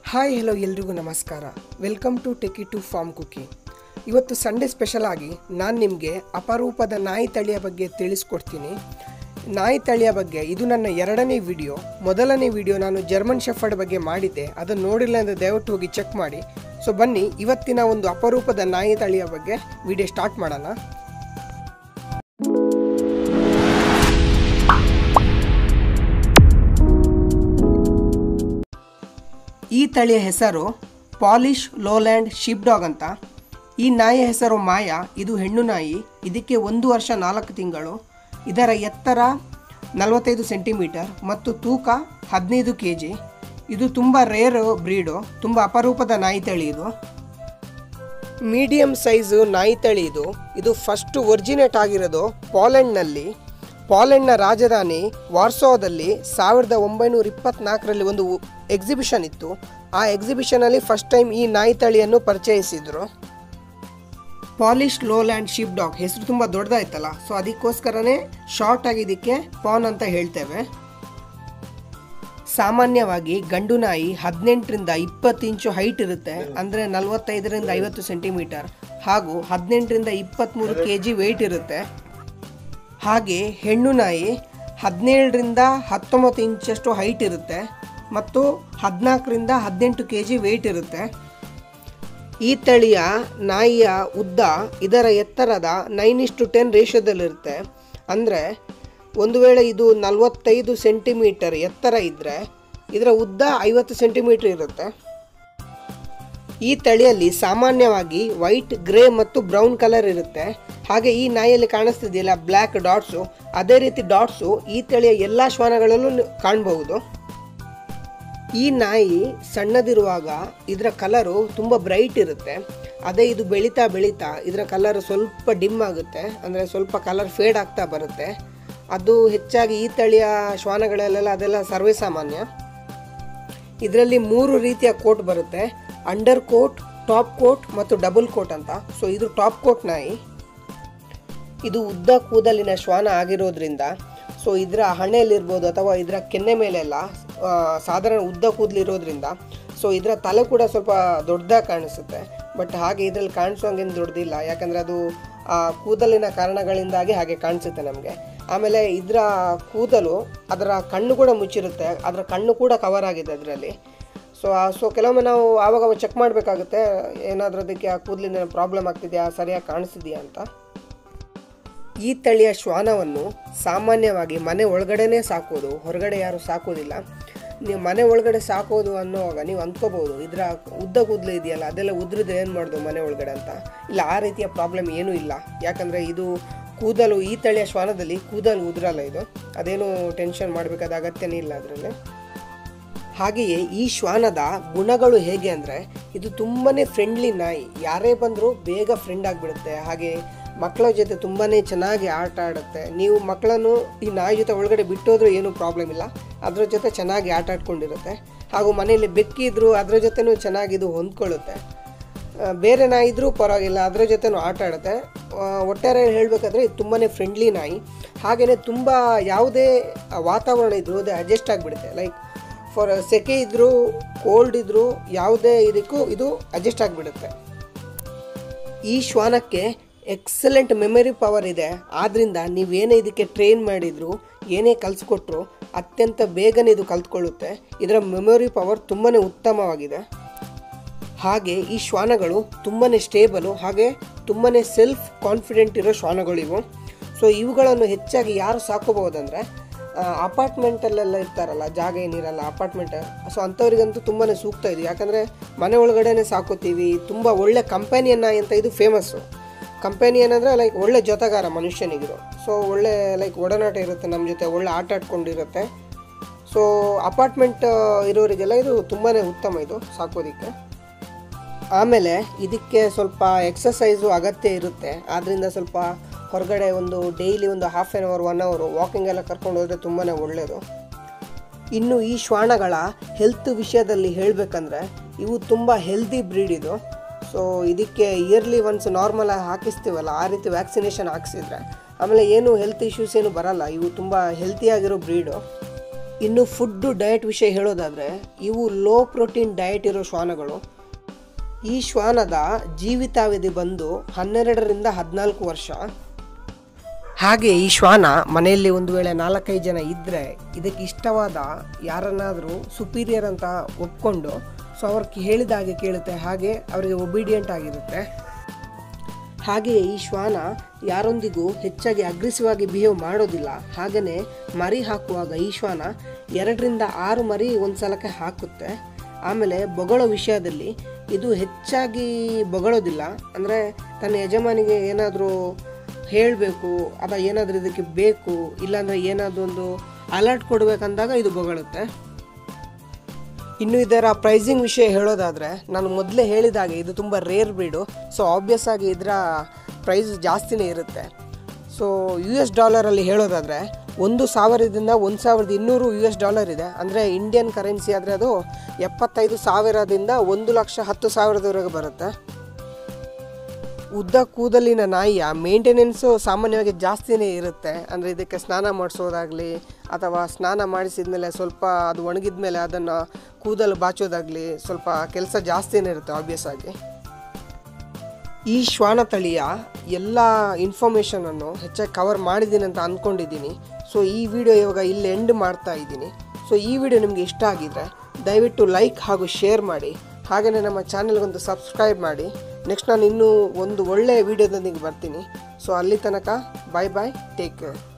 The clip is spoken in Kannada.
ಹಾಯ್ ಹೆಲೋ ಎಲ್ರಿಗೂ ನಮಸ್ಕಾರ welcome to techie to farm cooking ಇವತ್ತು ಸಂಡೇ ಸ್ಪೆಷಲ್ ಆಗಿ ನಾನು ನಿಮಗೆ ಅಪರೂಪದ ನಾಯಿ ತಳಿಯ ಬಗ್ಗೆ ತಿಳಿಸ್ಕೊಡ್ತೀನಿ ನಾಯಿ ತಳಿಯ ಬಗ್ಗೆ ಇದು ನನ್ನ ಎರಡನೇ ವಿಡಿಯೋ ಮೊದಲನೇ ವಿಡಿಯೋ ನಾನು ಜರ್ಮನ್ ಶೆಫರ್ಡ್ ಬಗ್ಗೆ ಮಾಡಿದ್ದೆ ಅದನ್ನು ನೋಡಿಲ್ಲ ಅಂದರೆ ದಯವಿಟ್ಟು ಹೋಗಿ ಚೆಕ್ ಮಾಡಿ ಸೊ ಬನ್ನಿ ಇವತ್ತಿನ ಒಂದು ಅಪರೂಪದ ನಾಯಿ ತಳಿಯ ಬಗ್ಗೆ ವಿಡಿಯೋ ಸ್ಟಾರ್ಟ್ ಮಾಡೋಣ ಈ ತಳಿಯ ಹೆಸರು ಪಾಲಿಶ್ ಲೋಲ್ಯಾಂಡ್ ಶೀಪ್ ಡಾಗ್ ಅಂತ ಈ ನಾಯಿಯ ಹೆಸರು ಮಾಯಾ ಇದು ಹೆಣ್ಣು ನಾಯಿ ಇದಕ್ಕೆ ಒಂದು ವರ್ಷ ನಾಲ್ಕು ತಿಂಗಳು ಇದರ ಎತ್ತರ ನಲವತ್ತೈದು ಸೆಂಟಿಮೀಟರ್ ಮತ್ತು ತೂಕ ಹದಿನೈದು ಕೆ ಜಿ ಇದು ತುಂಬ ರೇರ್ ಬ್ರೀಡು ತುಂಬ ಅಪರೂಪದ ನಾಯಿ ತಳಿ ಇದು ಮೀಡಿಯಂ ಸೈಜು ನಾಯಿ ತಳಿ ಇದು ಇದು ಫಸ್ಟ್ ಒರಿಜಿನೇಟ್ ಆಗಿರೋದು ಪಾಲೆಂಡ್ನಲ್ಲಿ ಪಾಲೆಂಡ್ನ ರಾಜಧಾನಿ ವಾರ್ಸೋದಲ್ಲಿ ಸಾವಿರದ ಒಂಬೈನೂರ ಇಪ್ಪತ್ನಾಲ್ಕರಲ್ಲಿ ಒಂದು ಎಕ್ಸಿಬಿಷನ್ ಇತ್ತು ಆ ಎಕ್ಸಿಬಿಷನಲ್ಲಿ ಫಸ್ಟ್ ಟೈಮ್ ಈ ನಾಯಿ ತಳಿಯನ್ನು ಪರಿಚಯಿಸಿದರು ಪಾಲಿಶ್ ಲೋಲ್ಯಾಂಡ್ ಶೀಪ್ ಡಾಗ್ ಹೆಸರು ತುಂಬ ದೊಡ್ಡದಾಯ್ತಲ್ಲ ಸೊ ಅದಕ್ಕೋಸ್ಕರನೇ ಶಾರ್ಟ್ ಆಗಿ ಇದಕ್ಕೆ ಪಾನ್ ಅಂತ ಹೇಳ್ತೇವೆ ಸಾಮಾನ್ಯವಾಗಿ ಗಂಡು ನಾಯಿ ಹದಿನೆಂಟರಿಂದ ಇಪ್ಪತ್ತು ಇಂಚು ಹೈಟ್ ಇರುತ್ತೆ ಅಂದರೆ ನಲವತ್ತೈದರಿಂದ ಐವತ್ತು ಸೆಂಟಿಮೀಟರ್ ಹಾಗೂ ಹದಿನೆಂಟರಿಂದ ಇಪ್ಪತ್ತ್ಮೂರು ಕೆ ಜಿ ವೆಯ್ಟ್ ಇರುತ್ತೆ ಹಾಗೆ ಹೆಣ್ಣು ನಾಯಿ ಹದಿನೇಳರಿಂದ ಹತ್ತೊಂಬತ್ತು ಇಂಚಷ್ಟು ಹೈಟ್ ಇರುತ್ತೆ ಮತ್ತು ಹದಿನಾಲ್ಕರಿಂದ ಹದಿನೆಂಟು ಕೆ ಜಿ ವೆಯ್ಟ್ ಇರುತ್ತೆ ಈ ತಳಿಯ ನಾಯಿಯ ಉದ್ದ ಇದರ ಎತ್ತರದ ನೈನ್ ಇಷ್ಟು ಟೆನ್ ರೇಷಿಯೋದಲ್ಲಿರುತ್ತೆ ಅಂದರೆ ಒಂದು ವೇಳೆ ಇದು ನಲವತ್ತೈದು ಸೆಂಟಿಮೀಟರ್ ಎತ್ತರ ಇದ್ದರೆ ಇದರ ಉದ್ದ ಐವತ್ತು ಸೆಂಟಿಮೀಟರ್ ಇರುತ್ತೆ ಈ ತಳಿಯಲ್ಲಿ ಸಾಮಾನ್ಯವಾಗಿ ವೈಟ್ ಗ್ರೇ ಮತ್ತು ಬ್ರೌನ್ ಕಲರ್ ಇರುತ್ತೆ ಹಾಗೆ ಈ ನಾಯಿಯಲ್ಲಿ ಕಾಣಿಸ್ತಿದೆಯಲ್ಲ ಬ್ಲ್ಯಾಕ್ ಡಾಟ್ಸು ಅದೇ ರೀತಿ ಡಾಟ್ಸು ಈ ತಳಿಯ ಎಲ್ಲ ಶ್ವಾನಗಳಲ್ಲೂ ನ- ಕಾಣಬಹುದು ಈ ನಾಯಿ ಸಣ್ಣದಿರುವಾಗ ಇದರ ಕಲರು ತುಂಬ ಬ್ರೈಟ್ ಇರುತ್ತೆ ಅದೇ ಇದು ಬೆಳೀತಾ ಬೆಳೀತಾ ಇದರ ಕಲರ್ ಸ್ವಲ್ಪ ಡಿಮ್ ಆಗುತ್ತೆ ಅಂದರೆ ಸ್ವಲ್ಪ ಕಲರ್ ಫೇಡ್ ಆಗ್ತಾ ಬರುತ್ತೆ ಅದು ಹೆಚ್ಚಾಗಿ ಈ ತಳಿಯ ಶ್ವಾನಗಳಲ್ಲೆಲ್ಲ ಅದೆಲ್ಲ ಸರ್ವೇ ಸಾಮಾನ್ಯ ಇದರಲ್ಲಿ ಮೂರು ರೀತಿಯ ಕೋಟ್ ಬರುತ್ತೆ ಅಂಡರ್ ಕೋಟ್ ಟಾಪ್ ಕೋಟ್ ಮತ್ತು ಡಬಲ್ ಕೋಟ್ ಅಂತ ಸೊ ಇದು ಟಾಪ್ ಕೋಟ್ ನಾಯಿ ಇದು ಉದ್ದ ಕೂದಲಿನ ಶ್ವಾನ ಆಗಿರೋದ್ರಿಂದ ಸೊ ಇದರ ಹಣೆಯಲ್ಲಿರ್ಬೋದು ಅಥವಾ ಇದರ ಕೆನ್ನೆ ಮೇಲೆಲ್ಲ ಆ, ಸಾಧಾರಣ ಉದ್ದ ಕೂದಲಿರೋದ್ರಿಂದ ಸೊ ಇದರ ತಲೆ ಕೂಡ ಸ್ವಲ್ಪ ದೊಡ್ಡದಾಗಿ ಕಾಣಿಸುತ್ತೆ ಬಟ್ ಹಾಗೆ ಇದರಲ್ಲಿ ಕಾಣಿಸೋಂಗೇನು ದೊಡ್ಡದಿಲ್ಲ ಯಾಕಂದರೆ ಅದು ಆ ಕೂದಲಿನ ಕಾರಣಗಳಿಂದಾಗಿ ಹಾಗೆ ಕಾಣಿಸುತ್ತೆ ನಮಗೆ ಆಮೇಲೆ ಇದರ ಕೂದಲು ಅದರ ಕಣ್ಣು ಕೂಡ ಮುಚ್ಚಿರುತ್ತೆ ಅದರ ಕಣ್ಣು ಕೂಡ ಕವರ್ ಆಗಿದೆ ಅದರಲ್ಲಿ ಸೊ ಸೊ ಕೆಲವೊಮ್ಮೆ ನಾವು ಆವಾಗ ಚೆಕ್ ಮಾಡಬೇಕಾಗುತ್ತೆ ಏನಾದರೂ ಅದಕ್ಕೆ ಆ ಕೂದಲಿನ ಪ್ರಾಬ್ಲಮ್ ಆಗ್ತಿದೆಯಾ ಸರಿಯಾಗಿ ಕಾಣಿಸ್ತಿದೆಯಾ ಅಂತ ಈ ತಳಿಯ ಶ್ವಾನವನ್ನು ಸಾಮಾನ್ಯವಾಗಿ ಮನೆ ಒಳಗಡೆನೇ ಸಾಕೋದು ಹೊರಗಡೆ ಯಾರು ಸಾಕೋದಿಲ್ಲ ನೀವು ಮನೆ ಒಳಗಡೆ ಸಾಕೋದು ಅನ್ನೋವಾಗ ನೀವು ಅಂದ್ಕೋಬೋದು ಇದರ ಉದ್ದ ಕೂದಲು ಇದೆಯಲ್ಲ ಅದೆಲ್ಲ ಉದ್ರದ್ದು ಏನು ಮಾಡೋದು ಮನೆ ಒಳಗಡೆ ಅಂತ ಇಲ್ಲ ಆ ರೀತಿಯ ಪ್ರಾಬ್ಲಮ್ ಏನೂ ಇಲ್ಲ ಯಾಕಂದರೆ ಇದು ಕೂದಲು ಈ ತಳಿಯ ಶ್ವಾನದಲ್ಲಿ ಕೂದಲು ಉದುರಲ್ಲ ಇದು ಅದೇನು ಟೆನ್ಷನ್ ಮಾಡಬೇಕಾದ ಅಗತ್ಯನೇ ಇಲ್ಲ ಅದರಲ್ಲಿ ಹಾಗೆಯೇ ಈ ಶ್ವಾನದ ಗುಣಗಳು ಹೇಗೆ ಅಂದರೆ ಇದು ತುಂಬಾ ಫ್ರೆಂಡ್ಲಿ ನಾಯಿ ಯಾರೇ ಬಂದರೂ ಬೇಗ ಫ್ರೆಂಡ್ ಆಗಿಬಿಡುತ್ತೆ ಹಾಗೆ ಮಕ್ಕಳ ಜೊತೆ ತುಂಬಾ ಚೆನ್ನಾಗಿ ಆಟ ಆಡುತ್ತೆ ನೀವು ಮಕ್ಕಳನ್ನು ಈ ನಾಯಿ ಜೊತೆ ಒಳಗಡೆ ಬಿಟ್ಟೋದ್ರೂ ಏನೂ ಪ್ರಾಬ್ಲಮ್ ಇಲ್ಲ ಅದರ ಜೊತೆ ಚೆನ್ನಾಗಿ ಆಟ ಆಡ್ಕೊಂಡಿರುತ್ತೆ ಹಾಗೂ ಮನೆಯಲ್ಲಿ ಬೆಕ್ಕಿದ್ರು ಅದರ ಜೊತೆನೂ ಚೆನ್ನಾಗಿ ಇದು ಹೊಂದ್ಕೊಳ್ಳುತ್ತೆ ಆ, ಬೇರೆ ನಾಯಿ ಇದ್ರೂ ಪರವಾಗಿಲ್ಲ ಅದರ ಜೊತೆನೂ ಆಟ ಆಡುತ್ತೆ ಆ, ಒಟ್ಟಾರೆ ಹೇಳಬೇಕಾದ್ರೆ ಇದು ತುಂಬಾ ಫ್ರೆಂಡ್ಲಿ ನಾಯಿ ಹಾಗೆಯೇ ತುಂಬ ಯಾವುದೇ ವಾತಾವರಣ ಇದ್ರೂ ಅದು ಅಡ್ಜಸ್ಟ್ ಆಗಿಬಿಡುತ್ತೆ ಲೈಕ್ ಫಾರ್ ಸೆಕೆ ಇದ್ದರೂ ಕೋಲ್ಡ್ ಇದ್ದರೂ ಯಾವುದೇ ಇದಕ್ಕೂ ಇದು ಅಡ್ಜಸ್ಟ್ ಆಗಿಬಿಡುತ್ತೆ ಈ ಶ್ವಾನಕ್ಕೆ ಎಕ್ಸಲೆಂಟ್ ಮೆಮರಿ ಪವರ್ ಇದೆ ಆದ್ದರಿಂದ ನೀವೇನೇ ಇದಕ್ಕೆ ಟ್ರೈನ್ ಮಾಡಿದ್ರು ಏನೇ ಕಲಿಸ್ಕೊಟ್ರು ಅತ್ಯಂತ ಬೇಗನೆ ಇದು ಕಲ್ತ್ಕೊಳ್ಳುತ್ತೆ ಇದರ ಮೆಮೊರಿ ಪವರ್ ತುಂಬಾ ಉತ್ತಮವಾಗಿದೆ ಹಾಗೆ ಈ ಶ್ವಾನಗಳು ತುಂಬಾ ಸ್ಟೇಬಲು ಹಾಗೆ ತುಂಬಾ ಸೆಲ್ಫ್ ಕಾನ್ಫಿಡೆಂಟ್ ಇರೋ ಶ್ವಾನಗಳು ಇವು ಸೊ ಇವುಗಳನ್ನು ಹೆಚ್ಚಾಗಿ ಯಾರು ಸಾಕೋಬಹುದಂದ್ರೆ ಅಪಾರ್ಟ್ಮೆಂಟಲ್ಲೆಲ್ಲ ಇರ್ತಾರಲ್ಲ ಜಾಗ ಏನಿರಲ್ಲ ಅಪಾರ್ಟ್ಮೆಂಟ್ ಸೊ ಅಂಥವ್ರಿಗಂತೂ ತುಂಬಾ ಸೂಕ್ತ ಇದು ಯಾಕಂದರೆ ಮನೆ ಒಳಗಡೆನೆ ಸಾಕೋತೀವಿ ತುಂಬ ಒಳ್ಳೆ ಕಂಪನಿಯನ್ನ ಅಂತ ಇದು ಫೇಮಸ್ಸು ಕಂಪನಿ ಏನಂದರೆ ಲೈಕ್ ಒಳ್ಳೆ ಜೊತೆಗಾರ ಮನುಷ್ಯನಿಗಿರು ಸೊ ಒಳ್ಳೆ ಲೈಕ್ ಒಡನಾಟ ಇರುತ್ತೆ ನಮ್ಮ ಜೊತೆ ಒಳ್ಳೆ ಆಟ ಆಡ್ಕೊಂಡಿರುತ್ತೆ ಸೊ ಅಪಾರ್ಟ್ಮೆಂಟ್ ಇರೋರಿಗೆಲ್ಲ ಇದು ತುಂಬಾ ಉತ್ತಮ ಇದು ಸಾಕೋದಕ್ಕೆ ಆಮೇಲೆ ಇದಕ್ಕೆ ಸ್ವಲ್ಪ ಎಕ್ಸಸೈಸು ಅಗತ್ಯ ಇರುತ್ತೆ ಆದ್ದರಿಂದ ಸ್ವಲ್ಪ ಹೊರಗಡೆ ಒಂದು ಡೈಲಿ ಒಂದು ಹಾಫ್ ಆನ್ ಅವರ್ ಒನ್ ಅವರು ವಾಕಿಂಗ್ ಎಲ್ಲ ಕರ್ಕೊಂಡು ಹೋದರೆ ತುಂಬಾ ಒಳ್ಳೆಯದು ಇನ್ನು ಈ ಶ್ವಾನಗಳ ಹೆಲ್ತ್ ವಿಷಯದಲ್ಲಿ ಹೇಳಬೇಕಂದ್ರೆ ಇವು ತುಂಬ ಹೆಲ್ದಿ ಬ್ರೀಡ್ ಇದು ಸೊ ಇದಕ್ಕೆ ಇಯರ್ಲಿ ಒನ್ಸ್ ನಾರ್ಮಲ್ ಆಗಿ ಹಾಕಿಸ್ತೀವಲ್ಲ ಆ ರೀತಿ ವ್ಯಾಕ್ಸಿನೇಷನ್ ಹಾಕ್ಸಿದ್ರೆ ಆಮೇಲೆ ಏನು ಹೆಲ್ತ್ ಇಶ್ಯೂಸ್ ಏನು ಬರಲ್ಲ ಇವು ತುಂಬ ಹೆಲ್ತಿಯಾಗಿರೋ ಬ್ರೀಡು ಇನ್ನು ಫುಡ್ಡು ಡಯಟ್ ವಿಷಯ ಹೇಳೋದಾದರೆ ಇವು ಲೋ ಪ್ರೋಟೀನ್ ಡಯಟ್ ಇರೋ ಶ್ವಾನಗಳು ಈ ಶ್ವಾನದ ಜೀವಿತಾವಧಿ ಬಂದು ಹನ್ನೆರಡರಿಂದ ಹದಿನಾಲ್ಕು ವರ್ಷ ಹಾಗೆ ಈ ಶ್ವಾನ ಮನೆಯಲ್ಲಿ ಒಂದು ವೇಳೆ ನಾಲ್ಕೈದು ಜನ ಇದ್ದರೆ ಇದಕ್ಕೆ ಇಷ್ಟವಾದ ಯಾರನ್ನಾದರೂ ಸುಪೀರಿಯರ್ ಅಂತ ಒಪ್ಕೊಂಡು ಸೊ ಅವ್ರು ಹೇಳಿದ ಹಾಗೆ ಕೇಳುತ್ತೆ ಹಾಗೆ ಅವರಿಗೆ ಒಬಿಡಿಯಂಟ್ ಆಗಿರುತ್ತೆ ಹಾಗೆಯೇ ಈ ಶ್ವಾನ ಯಾರೊಂದಿಗೂ ಹೆಚ್ಚಾಗಿ ಅಗ್ರೆಸಿವ್ ಆಗಿ ಬಿಹೇವ್ ಮಾಡೋದಿಲ್ಲ ಹಾಗೆಯೇ ಮರಿ ಹಾಕುವಾಗ ಈ ಶ್ವಾನ ಎರಡರಿಂದ ಆರು ಮರಿ ಒಂದು ಸಲಕ್ಕೆ ಹಾಕುತ್ತೆ ಆಮೇಲೆ ಬೊಗಳೋ ವಿಷಯದಲ್ಲಿ ಇದು ಹೆಚ್ಚಾಗಿ ಬೊಗಳೋದಿಲ್ಲ ಅಂದರೆ ತನ್ನ ಯಜಮಾನಿಗೆ ಏನಾದರೂ ಹೇಳಬೇಕು ಅಥವಾ ಏನಾದರೂ ಇದಕ್ಕೆ ಬೇಕು ಇಲ್ಲಾಂದರೆ ಏನಾದರೂ ಒಂದು ಅಲರ್ಟ್ ಕೊಡಬೇಕಂದಾಗ ಇದು ಬೊಗಳುತ್ತೆ ಇನ್ನು ಇದರ ಪ್ರೈಸಿಂಗ್ ವಿಷಯ ಹೇಳೋದಾದರೆ ನಾನು ಮೊದಲೇ ಹೇಳಿದಾಗೆ ಇದು ತುಂಬ ರೇರ್ ಬ್ರೀಡು ಸೊ ಆಬ್ವಿಯಸ್ ಆಗಿ ಇದರ ಪ್ರೈಸ್ ಜಾಸ್ತಿನೇ ಇರುತ್ತೆ ಸೊ ಯು ಎಸ್ ಡಾಲರಲ್ಲಿ ಹೇಳೋದಾದರೆ ಒಂದು ಸಾವಿರದಿಂದ ಒಂದು ಸಾವಿರದ ಇನ್ನೂರು ಯು ಎಸ್ ಡಾಲರ್ ಇದೆ ಅಂದರೆ ಇಂಡಿಯನ್ ಕರೆನ್ಸಿ ಆದರೆ ಅದು ಎಪ್ಪತ್ತೈದು ಸಾವಿರದಿಂದ ಒಂದು ಲಕ್ಷ ಹತ್ತು ಸಾವಿರದವರೆಗೆ ಬರುತ್ತೆ ಉದ್ದ ಕೂದಲಿನ ನಾಯಿಯ ಮೇಂಟೆನೆನ್ಸು ಸಾಮಾನ್ಯವಾಗಿ ಜಾಸ್ತಿನೇ ಇರುತ್ತೆ ಅಂದರೆ ಇದಕ್ಕೆ ಸ್ನಾನ ಮಾಡಿಸೋದಾಗಲಿ ಅಥವಾ ಸ್ನಾನ ಮಾಡಿಸಿದ ಮೇಲೆ ಸ್ವಲ್ಪ ಅದು ಒಣಗಿದ ಮೇಲೆ ಅದನ್ನು ಕೂದಲು ಬಾಚೋದಾಗಲಿ ಸ್ವಲ್ಪ ಕೆಲಸ ಜಾಸ್ತಿನೇ ಇರುತ್ತೆ ಆಬ್ವಿಯಸ್ ಆಗಿ ಈ ಶ್ವಾನ ತಳಿಯ ಎಲ್ಲ ಇನ್ಫಾರ್ಮೇಷನನ್ನು ಹೆಚ್ಚಾಗಿ ಕವರ್ ಮಾಡಿದ್ದೀನಿ ಅಂತ ಅಂದ್ಕೊಂಡಿದ್ದೀನಿ ಸೊ ಈ ವಿಡಿಯೋ ಇವಾಗ ಇಲ್ಲಿ ಎಂಡ್ ಮಾಡ್ತಾ ಇದ್ದೀನಿ ಸೊ ಈ ವಿಡಿಯೋ ನಿಮಗೆ ಇಷ್ಟ ಆಗಿದ್ರೆ ದಯವಿಟ್ಟು ಲೈಕ್ ಹಾಗೂ ಶೇರ್ ಮಾಡಿ ಹಾಗೆಯೇ ನಮ್ಮ ಚಾನೆಲ್ಗೊಂದು ಸಬ್ಸ್ಕ್ರೈಬ್ ಮಾಡಿ ನೆಕ್ಸ್ಟ್ ನಾನು ಇನ್ನೂ ಒಂದು ಒಳ್ಳೆಯ ವಿಡಿಯೋದೊಂದಿಗೆ ಬರ್ತೀನಿ ಸೊ ಅಲ್ಲಿ ತನಕ ಬಾಯ್ ಬಾಯ್ ಟೇಕ್ ಕೇರ್